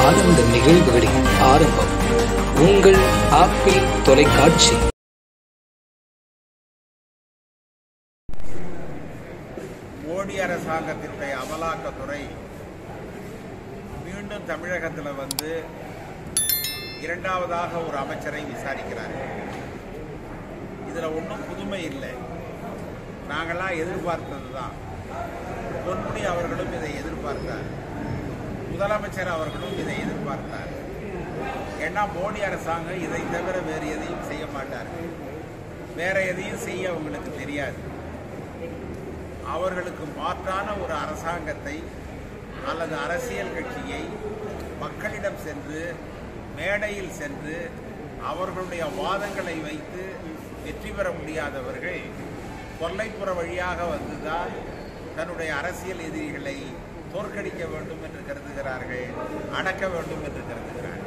ஆனந்த நிகழ்வுகளின் ஆரம்பம் உங்கள் ஆப்பிள் தொலைக்காட்சி மோடி அரசாங்கத்தினுடைய அமலாக்கத்துறை மீண்டும் தமிழகத்தில் வந்து இரண்டாவதாக ஒரு அமைச்சரை விசாரிக்கிறார் இதில் ஒன்றும் புதுமை இல்லை நாங்கள்லாம் எதிர்பார்த்தது தான் பொன்முடி அவர்களும் இதை எதிர்பார்த்தார் முதலமைச்சர் அவர்களும் இதை எதிர்பார்த்தார் ஏன்னா மோடி அரசாங்கம் இதை தவிர வேறு எதையும் செய்ய மாட்டார்கள் வேற எதையும் செய்ய அவங்களுக்கு தெரியாது அவர்களுக்கு மாற்றான ஒரு அரசாங்கத்தை அல்லது அரசியல் கட்சியை மக்களிடம் சென்று மேடையில் சென்று அவர்களுடைய வாதங்களை வைத்து வெற்றி பெற முடியாதவர்கள் கொல்லைப்புற வழியாக வந்துதான் தன்னுடைய அரசியல் எதிரிகளை தோற்கடிக்க வேண்டும் என்று கருதுகிறார்கள் அடக்க வேண்டும் என்று கருதுகிறார்கள்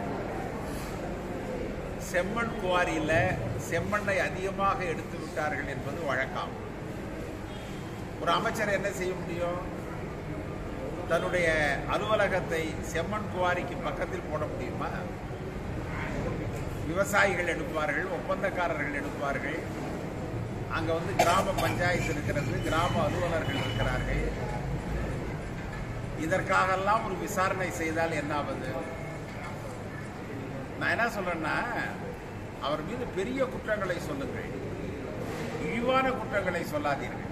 செம்மண் குவாரியில் செம்மண்ணை அதிகமாக எடுத்து விட்டார்கள் என்பது வழக்கம் ஒரு அமைச்சர் என்ன செய்ய முடியும் தன்னுடைய அலுவலகத்தை செம்மண் குவாரிக்கு பக்கத்தில் போட முடியுமா விவசாயிகள் எடுப்பார்கள் ஒப்பந்தக்காரர்கள் எடுப்பார்கள் அங்க வந்து கிராம பஞ்சாயத்து இருக்கிறது கிராம அலுவலர்கள் இருக்கிறார்கள் இதற்காகெல்லாம் ஒரு விசாரணை செய்தால் என்ன ஆகுது நான் என்ன சொல்றேன்னா அவர் மீது பெரிய குற்றங்களை சொல்லுங்கள் இழிவான குற்றங்களை சொல்லாதீர்கள்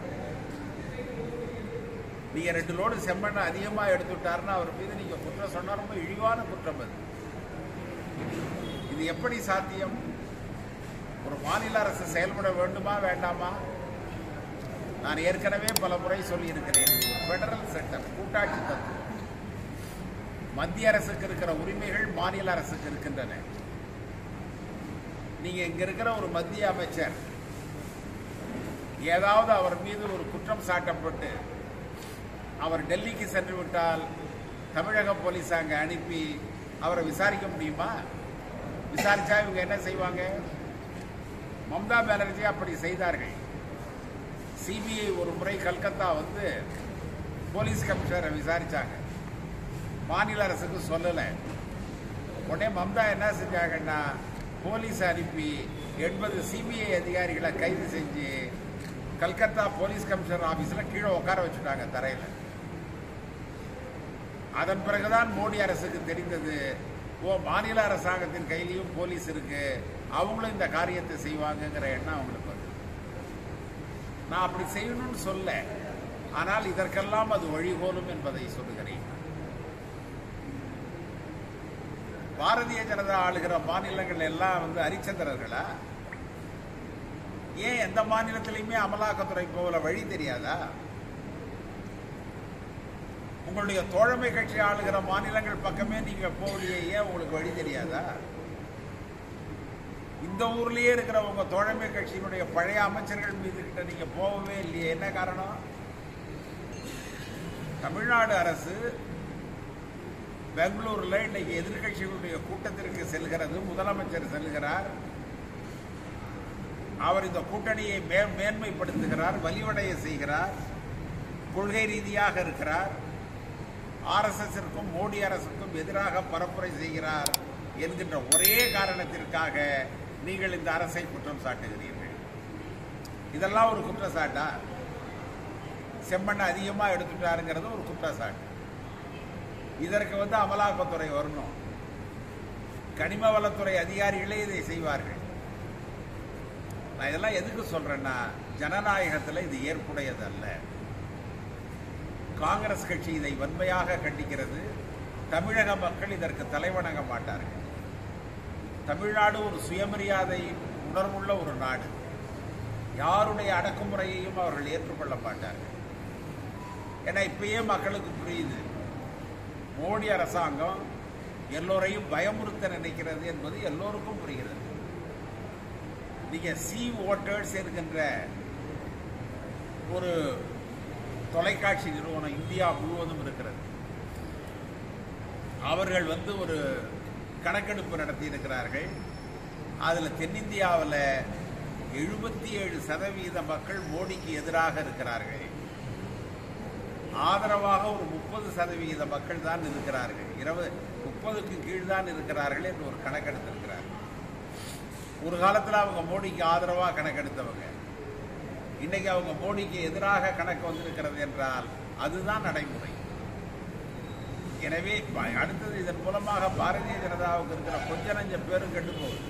நீங்க ரெண்டு லோடு செம்மண்ணை அதிகமா எடுத்துட்டாருன்னா அவர் மீது நீங்க குற்றம் சொன்னா ரொம்ப இழிவான குற்றம் அது இது எப்படி சாத்தியம் ஒரு மாநில அரசு செயல்பட வேண்டுமா வேண்டாமா நான் ஏற்கனவே பல முறை சொல்லியிருக்கிறேன் இது ஒரு பெடரல் சட்டம் கூட்டாட்சி தத்துவம் மத்திய அரசுக்கு இருக்கிற உரிமைகள் மாநில அரசுக்கு இருக்கின்றன நீங்க இங்க இருக்கிற ஒரு மத்திய அமைச்சர் ஏதாவது அவர் மீது ஒரு குற்றம் சாட்டப்பட்டு அவர் டெல்லிக்கு சென்று விட்டால் தமிழக போலீஸ் அங்கே அனுப்பி அவரை விசாரிக்க முடியுமா விசாரிச்சா இவங்க என்ன செய்வாங்க மம்தா பானர்ஜி அப்படி செய்தார்கள் சிபிஐ ஒரு முறை கல்கத்தா வந்து போலீஸ் கமிஷனரை விசாரிச்சாங்க மாநில அரசுக்கு சொல்லலை உடனே மம்தா என்ன செஞ்சாங்கன்னா போலீஸ் அனுப்பி எண்பது சிபிஐ அதிகாரிகளை கைது செஞ்சு கல்கத்தா போலீஸ் கமிஷனர் ஆபீஸ்ல கீழே உட்கார வச்சுட்டாங்க தரையில அதன் பிறகுதான் மோடி அரசுக்கு தெரிந்தது ஓ மாநில அரசாங்கத்தின் கையிலையும் போலீஸ் இருக்கு அவங்களும் இந்த காரியத்தை செய்வாங்கங்கிற எண்ணம் அவங்களுக்கு வந்து நான் அப்படி செய்யணும்னு சொல்ல ஆனால் இதற்கெல்லாம் அது வழிகோலும் என்பதை சொல்லுகிறேன் பாரதிய ஜனதா ஆளுகிற மாநிலங்கள் எல்லாம் வந்து ஹரிச்சந்திரர்களா ஏன் எந்த மாநிலத்திலையுமே அமலாக்கத்துறை போகல வழி தெரியாதா உங்களுடைய தோழமை கட்சி ஆளுகிற மாநிலங்கள் பக்கமே நீங்க போகலையே ஏன் உங்களுக்கு வழி தெரியாதா இந்த ஊர்லயே இருக்கிற உங்க தோழமை கட்சியினுடைய பழைய அமைச்சர்கள் மீது கிட்ட நீங்க போகவே இல்லையே என்ன காரணம் தமிழ்நாடு அரசு பெங்களூர்ல இன்னைக்கு எதிர்கட்சிகளுடைய கூட்டத்திற்கு செல்கிறது முதலமைச்சர் செல்கிறார் அவர் இந்த கூட்டணியை மே மேன்மைப்படுத்துகிறார் வலிவடைய செய்கிறார் கொள்கை ரீதியாக இருக்கிறார் ஆர்எஸ்எஸ்ஸிற்கும் மோடி அரசுக்கும் எதிராக பரப்புரை செய்கிறார் என்கின்ற ஒரே காரணத்திற்காக நீங்கள் இந்த அரசை குற்றம் சாட்டுகிறீர்கள் இதெல்லாம் ஒரு குற்றச்சாட்டா செம்மண்ணை அதிகமாக எடுத்துட்டாருங்கிறது ஒரு குற்றச்சாட்டு இதற்கு வந்து அமலாக்கத்துறை வரணும் கனிம வளத்துறை அதிகாரிகளே இதை செய்வார்கள் நான் இதெல்லாம் எதுக்கு சொல்றேன்னா ஜனநாயகத்தில் இது ஏற்புடையது அல்ல காங்கிரஸ் கட்சி இதை வன்மையாக கண்டிக்கிறது தமிழக மக்கள் இதற்கு தலைவணங்க மாட்டார்கள் தமிழ்நாடு ஒரு சுயமரியாதை உணர்வுள்ள ஒரு நாடு யாருடைய அடக்குமுறையையும் அவர்கள் ஏற்றுக்கொள்ள மாட்டார்கள் ஏன்னா இப்பயே மக்களுக்கு புரியுது மோடி அரசாங்கம் எல்லோரையும் பயமுறுத்த நினைக்கிறது என்பது எல்லோருக்கும் புரிகிறது நீங்க சி ஓட்டர்ஸ் என்கின்ற ஒரு தொலைக்காட்சி நிறுவனம் இந்தியா முழுவதும் இருக்கிறது அவர்கள் வந்து ஒரு கணக்கெடுப்பு நடத்தி இருக்கிறார்கள் அதில் தென்னிந்தியாவில் எழுபத்தி ஏழு சதவீத மக்கள் மோடிக்கு எதிராக இருக்கிறார்கள் ஆதரவாக ஒரு முப்பது சதவிகித மக்கள் தான் இருக்கிறார்கள் இருபது முப்பதுக்கு கீழ் தான் இருக்கிறார்கள் என்று ஒரு கணக்கெடுத்திருக்கிறார் ஒரு காலத்தில் அவங்க மோடிக்கு ஆதரவாக கணக்கெடுத்தவங்க இன்னைக்கு அவங்க மோடிக்கு எதிராக கணக்கு வந்திருக்கிறது என்றால் அதுதான் நடைமுறை எனவே ப- அடுத்தது இதன் மூலமாக பாரதிய ஜனதாவுக்கு இருக்கிற கொஞ்ச நஞ்ச பேரும் கெட்டு போகுது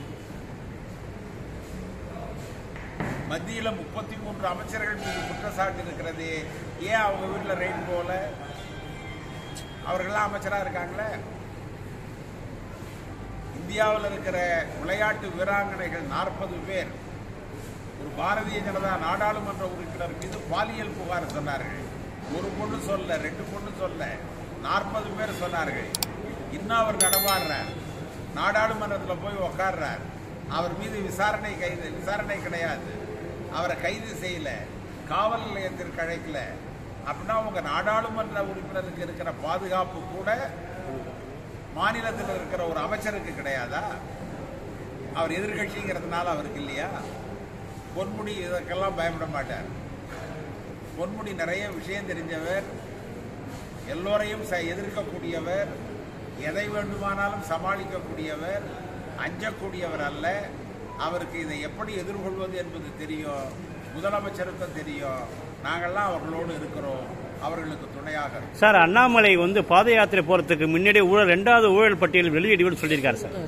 மத்தியில முப்பத்தி மூன்று அமைச்சர்கள் மீது குற்றச்சாட்டு இருக்கிறது ஏன் அவங்க வீட்டுல ரெயின் போல அவர்கள்லாம் அமைச்சரா இருக்காங்களே இந்தியாவில் இருக்கிற விளையாட்டு வீராங்கனைகள் நாற்பது பேர் ஒரு பாரதிய ஜனதா நாடாளுமன்ற உறுப்பினர் மீது பாலியல் புகார் சொன்னார்கள் ஒரு பொண்ணு சொல்ல ரெண்டு பொண்ணு சொல்ல நாற்பது பேர் சொன்னார்கள் இன்னும் அவர் நடமாடுறார் நாடாளுமன்றத்தில் போய் உக்காடுறார் அவர் மீது விசாரணை கைது விசாரணை கிடையாது அவரை கைது செய்யல காவல் நிலையத்திற்கு அழைக்கல அப்படின்னா உங்க நாடாளுமன்ற உறுப்பினருக்கு இருக்கிற பாதுகாப்பு கூட மாநிலத்தில் இருக்கிற ஒரு அமைச்சருக்கு கிடையாதா அவர் எதிர்கட்சிங்கிறதுனால அவருக்கு இல்லையா பொன்முடி இதற்கெல்லாம் பயப்பட மாட்டார் பொன்முடி நிறைய விஷயம் தெரிஞ்சவர் எல்லோரையும் ச- எதிர்க்கக்கூடியவர் எதை வேண்டுமானாலும் சமாளிக்கக்கூடியவர் அஞ்சக்கூடியவர் அல்ல அவருக்கு இதை எப்படி எதிர்கொள்வது என்பது தெரியும் முதலமைச்சருக்கும் தெரியும் நாங்கள்லாம் அவர்களோடு இருக்கிறோம் அவர்களுக்கு துணையாக இருக்கோம். சார் அண்ணாமலை வந்து பாத யாத்திரை போறதுக்கு முன்னாடி ஊழல் ரெண்டாவது ஊழல் பட்டியல் வெளியிடுவோம்னு சொல்லியிருக்காரு சார்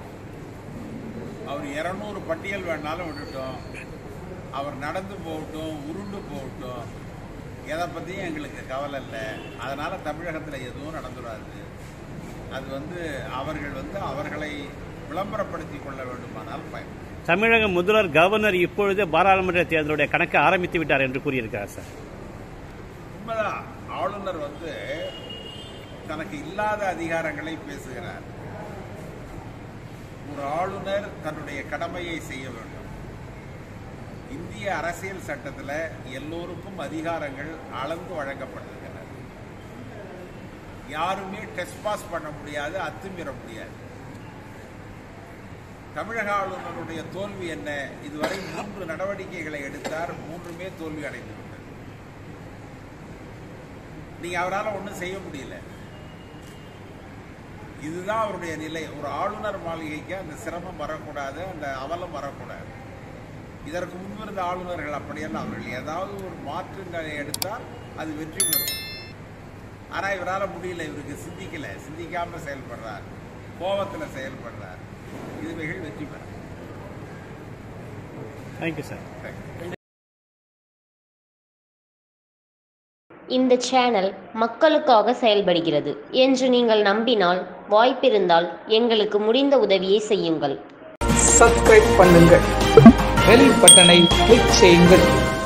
அவர் இருநூறு பட்டியல் வேணாலும் விட்டுட்டோம் அவர் நடந்து போகட்டும் உருண்டு போகட்டும் எதை பற்றியும் எங்களுக்கு கவலை இல்லை அதனால் தமிழகத்தில் எதுவும் நடந்துடாது அது வந்து அவர்கள் வந்து அவர்களை விளம்பரப்படுத்திக் கொள்ள வேண்டுமானால் பயன் தமிழக முதல்வர் கவர்னர் இப்பொழுதே பாராளுமன்ற தேர்தலுடைய கணக்கை ஆரம்பித்து விட்டார் என்று கூறியிருக்கார் சார் உண்மைதான் ஆளுநர் வந்து தனக்கு இல்லாத அதிகாரங்களை பேசுகிறார் ஒரு ஆளுநர் தன்னுடைய கடமையை செய்ய வேண்டும் இந்திய அரசியல் சட்டத்தில் எல்லோருக்கும் அதிகாரங்கள் அளந்து வழங்கப்பட்டிருக்கின்றன யாருமே டெஸ்ட் பாஸ் பண்ண முடியாது அத்துமீற முடியாது தமிழக ஆளுநருடைய தோல்வி என்ன இதுவரை மூன்று நடவடிக்கைகளை எடுத்தார் மூன்றுமே தோல்வி அடைந்து விட்டது நீங்க அவரால் ஒன்றும் செய்ய முடியல இதுதான் அவருடைய நிலை ஒரு ஆளுநர் மாளிகைக்கு அந்த சிரமம் வரக்கூடாது அந்த அவலம் வரக்கூடாது இதற்கு முன்பு இருந்த ஆளுநர்கள் அப்படியெல்லாம் அவர்கள் ஏதாவது ஒரு மாற்றுங்களை எடுத்தால் அது வெற்றி பெறும் ஆனா இவரால் முடியல இவருக்கு சிந்திக்கல சிந்திக்காம செயல்படுறார் கோபத்தில் செயல்படுறார் இதுவைகள் வெற்றி பெறும் தேங்க்யூ சார் இந்த சேனல் மக்களுக்காக செயல்படுகிறது என்று நீங்கள் நம்பினால் வாய்ப்பிருந்தால் எங்களுக்கு முடிந்த உதவியை செய்யுங்கள் சப்ஸ்கிரைப் பண்ணுங்கள் பெல் பட்டனை கிளிக் செய்யுங்கள்